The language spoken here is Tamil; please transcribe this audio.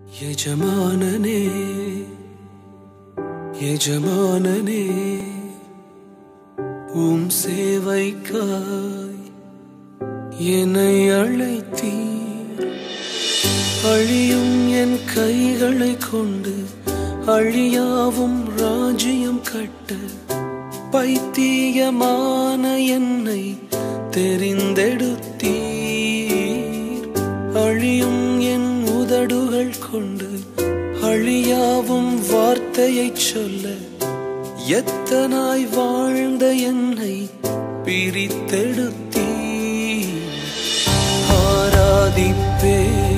எஜமானனே எஜமானனே உம் சேவைக்காய் என்னை அழைத்தீர் அழியும் என் கைகளை கொண்டு அழியாவும் ராஜ்யம் கட்ட பைத்தியமான என்னை தெரிந்தெடுத்தீர் அழியும் என் உதடுகள் கொண்டு அழியாவும் வார்த்தையைச் சொல்ல எத்தனாய் வாழ்ந்த என்னை பிரித்தெடுத்தீர் ஆராதிப்பே